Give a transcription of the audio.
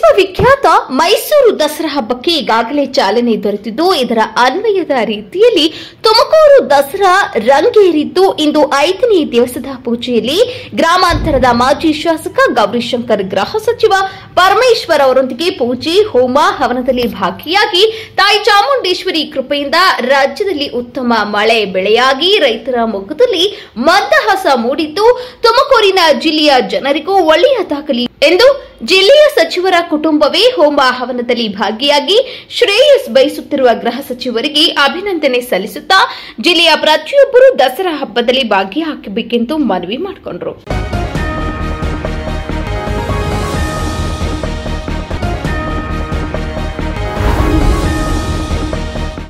ವಿಖ್ಯಾತ ಮೈಸೂರು ದಸರಾ ಹಬ್ಬಕ್ಕೆ ಈಗಾಗಲೇ ಚಾಲನೆ ದೊರೆತಿದ್ದು ಇದರ ಅನ್ವಯದ ರೀತಿಯಲ್ಲಿ ತುಮಕೂರು ದಸರಾ ರಂಗೇರಿದ್ದು ಇಂದು ಐದನೇ ದಿವಸದ ಪೂಜೆಯಲ್ಲಿ ಗ್ರಾಮಾಂತರದ ಮಾಜಿ ಶಾಸಕ ಗೌರಿಶಂಕರ್ ಗೃಹ ಸಚಿವ ಪರಮೇಶ್ವರ್ ಅವರೊಂದಿಗೆ ಪೂಜೆ ಹೋಮ ಹವನದಲ್ಲಿ ಭಾಗಿಯಾಗಿ ತಾಯಿ ಚಾಮುಂಡೇಶ್ವರಿ ಕೃಪೆಯಿಂದ ರಾಜ್ಯದಲ್ಲಿ ಉತ್ತಮ ಮಳೆ ಬೆಳೆಯಾಗಿ ರೈತರ ಮೊಗ್ಗದಲ್ಲಿ ಮಂದಹಾಸ ಮೂಡಿದ್ದು ತುಮಕೂರಿನ ಜಿಲ್ಲೆಯ ಜನರಿಗೂ ಒಳ್ಳೆಯದಾಗಲಿ ಎಂದು ಜಿಲ್ಲೆಯ ಸಚಿವರ ಕುಟುಂಬವೇ ಹೋಮ ಹವನದಲ್ಲಿ ಭಾಗಿಯಾಗಿ ಶ್ರೇಯಸ್ ಬಯಸುತ್ತಿರುವ ಗೃಹ ಸಚಿವರಿಗೆ ಅಭಿನಂದನೆ ಸಲ್ಲಿಸುತ್ತಾ ಜಿಲ್ಲೆಯ ಪ್ರತಿಯೊಬ್ಬರು ದಸರಾ ಹಬ್ಬದಲ್ಲಿ ಭಾಗಿಯಾಗಬೇಕೆಂದು ಮನವಿ ಮಾಡಿಕೊಂಡರು